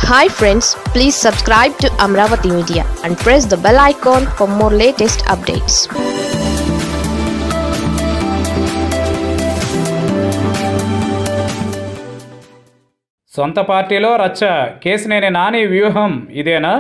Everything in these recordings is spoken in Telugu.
hi friends please subscribe to Amaravati media and press the bell icon for more latest updates సొంత పార్టీలో రచ్చ కేసినేని నాని వ్యూహం ఇదేనా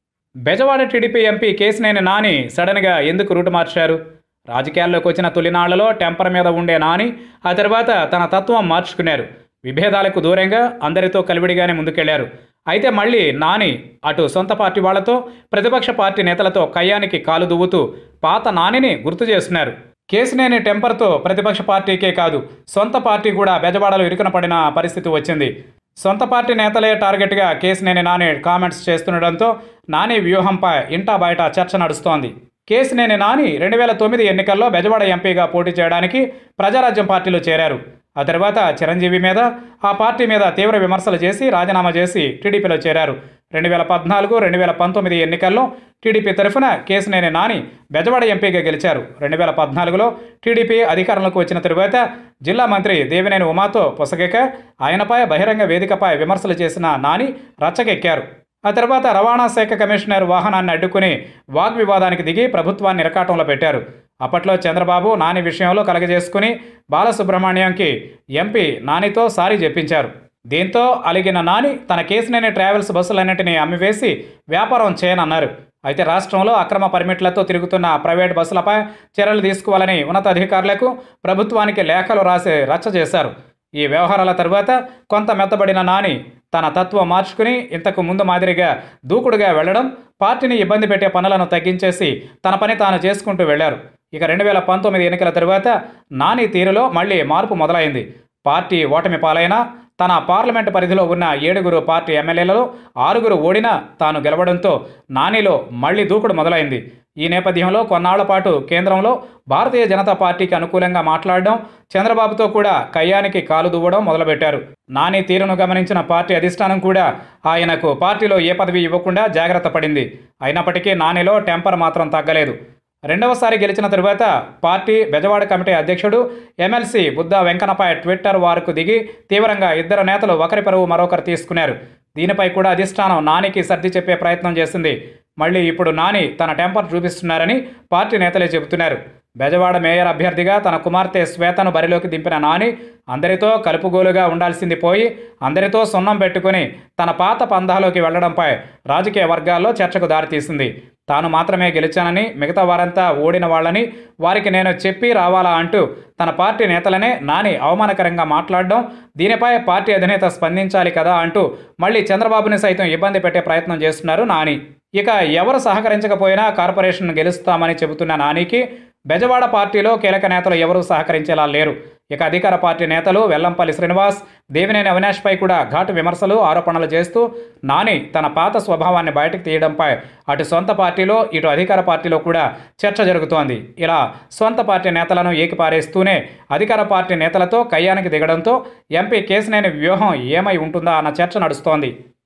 బెజవాడ టీడీపీ ఎంపీ కేసినేని నాని సడన్గా ఎందుకు రూటు మార్చారు రాజకీయాల్లోకి వచ్చిన తొలినాళ్లలో టెంపర్ మీద ఉండే నాని ఆ తర్వాత తన తత్వం మార్చుకున్నారు విభేదాలకు దూరంగా అందరితో కలివిడిగానే ముందుకెళ్లారు అయితే మళ్ళీ నాని అటు సొంత పార్టీ వాళ్లతో ప్రతిపక్ష పార్టీ నేతలతో కయ్యానికి కాలు దువ్వుతూ పాత నానిని గుర్తు చేస్తున్నారు కేసినేని టెంపర్తో ప్రతిపక్ష పార్టీకే కాదు సొంత పార్టీ కూడా బెజవాడలో ఇరుకున పడిన పరిస్థితి వచ్చింది సొంత పార్టీ నేతలే టార్గెట్గా కేసినేని నాని కామెంట్స్ చేస్తుండడంతో నాని వ్యూహంపై ఇంటా బయట చర్చ నడుస్తోంది కేసినేని నాని రెండు వేల తొమ్మిది ఎన్నికల్లో బెజవాడ ఎంపీగా పోటీ చేయడానికి ప్రజారాజ్యం పార్టీలో చేరారు ఆ తర్వాత చిరంజీవి మీద ఆ పార్టీ మీద తీవ్ర విమర్శలు చేసి రాజీనామా చేసి టీడీపీలో చేరారు రెండు వేల పద్నాలుగు రెండు వేల పంతొమ్మిది ఎన్నికల్లో టీడీపీ తరఫున కేసినేని నాని బెజవాడ ఎంపీగా గెలిచారు రెండు వేల పద్నాలుగులో టీడీపీ అధికారంలోకి వచ్చిన తరువాత జిల్లా మంత్రి దేవినేని ఉమాతో పొసగక ఆయనపై బహిరంగ వేదికపై విమర్శలు చేసిన నాని రచ్చకెక్కారు ఆ తర్వాత రవాణా శాఖ కమిషనర్ వాహనాన్ని అడ్డుకుని వాగ్వివాదానికి దిగి ప్రభుత్వాన్ని ఇరకాటంలో పెట్టారు అప్పట్లో చంద్రబాబు నాని విషయంలో కలగజేసుకుని బాలసుబ్రహ్మణ్యంకి ఎంపీ నానితో సారీ చెప్పించారు దీంతో అలిగిన నాని తన కేసునేని ట్రావెల్స్ బస్సులన్నింటినీ అమ్మివేసి వ్యాపారం చేయనన్నారు అయితే రాష్ట్రంలో అక్రమ పర్మిట్లతో తిరుగుతున్న ప్రైవేట్ బస్సులపై చర్యలు తీసుకోవాలని ఉన్నతాధికారులకు ప్రభుత్వానికి లేఖలు రాసి రచ్చ చేశారు ఈ వ్యవహారాల తరువాత కొంత మెత్తబడిన నాని తన తత్వం మార్చుకుని ఇంతకు ముందు మాదిరిగా దూకుడుగా వెళ్లడం పార్టీని ఇబ్బంది పెట్టే పనులను తగ్గించేసి తన పని తాను చేసుకుంటూ వెళ్లారు ఇక రెండు వేల పంతొమ్మిది ఎన్నికల తరువాత నాని తీరులో మళ్ళీ మార్పు మొదలైంది పార్టీ ఓటమి పాలైనా తన పార్లమెంటు పరిధిలో ఉన్న ఏడుగురు పార్టీ ఎమ్మెల్యేలలో ఆరుగురు ఓడినా తాను గెలవడంతో నానిలో మళ్లీ దూకుడు మొదలైంది ఈ నేపథ్యంలో కొన్నాళ్ల పాటు కేంద్రంలో భారతీయ జనతా పార్టీకి అనుకూలంగా మాట్లాడడం చంద్రబాబుతో కూడా కయ్యానికి కాలు దువ్వడం మొదలుపెట్టారు నాని తీరును గమనించిన పార్టీ అధిష్టానం కూడా ఆయనకు పార్టీలో ఏ పదవి ఇవ్వకుండా జాగ్రత్త పడింది అయినప్పటికీ నానిలో టెంపర్ మాత్రం తగ్గలేదు రెండవసారి గెలిచిన తరువాత పార్టీ బెజవాడ కమిటీ అధ్యక్షుడు ఎమ్మెల్సీ బుద్ధా వెంకన్నపై ట్విట్టర్ వారుకు దిగి తీవ్రంగా ఇద్దరు నేతలు ఒకరి పరువు మరొకరు తీసుకున్నారు దీనిపై కూడా అధిష్టానం నానికి సర్ది చెప్పే ప్రయత్నం చేసింది మళ్ళీ ఇప్పుడు నాని తన టెంపర్ చూపిస్తున్నారని పార్టీ నేతలే చెబుతున్నారు బెజవాడ మేయర్ అభ్యర్థిగా తన కుమార్తె శ్వేతను బరిలోకి దింపిన నాని అందరితో కలుపుగోలుగా ఉండాల్సింది పోయి అందరితో సున్నం పెట్టుకుని తన పాత పందాలోకి వెళ్లడంపై రాజకీయ వర్గాల్లో చర్చకు దారితీసింది తాను మాత్రమే గెలిచానని మిగతా వారంతా ఓడిన వాళ్ళని వారికి నేను చెప్పి రావాలా అంటూ తన పార్టీ నేతలనే నాని అవమానకరంగా మాట్లాడడం దీనిపై పార్టీ అధినేత స్పందించాలి కదా అంటూ మళ్ళీ చంద్రబాబుని సైతం ఇబ్బంది పెట్టే ప్రయత్నం చేస్తున్నారు నాని ఇక ఎవరు సహకరించకపోయినా కార్పొరేషన్ గెలుస్తామని చెబుతున్న నానికి బెజవాడ పార్టీలో కీలక నేతలు ఎవరూ సహకరించేలా లేరు ఇక అధికార పార్టీ నేతలు వెల్లంపల్లి శ్రీనివాస్ దేవినేని అవినాష్పై కూడా ఘాటు విమర్శలు ఆరోపణలు చేస్తూ నాని తన పాత స్వభావాన్ని బయటకు తీయడంపై అటు సొంత పార్టీలో ఇటు అధికార పార్టీలో కూడా చర్చ జరుగుతోంది ఇలా సొంత పార్టీ నేతలను ఏకిపారేస్తూనే అధికార పార్టీ నేతలతో కయ్యానికి దిగడంతో ఎంపీ కేసినేని వ్యూహం ఏమై ఉంటుందా అన్న చర్చ నడుస్తోంది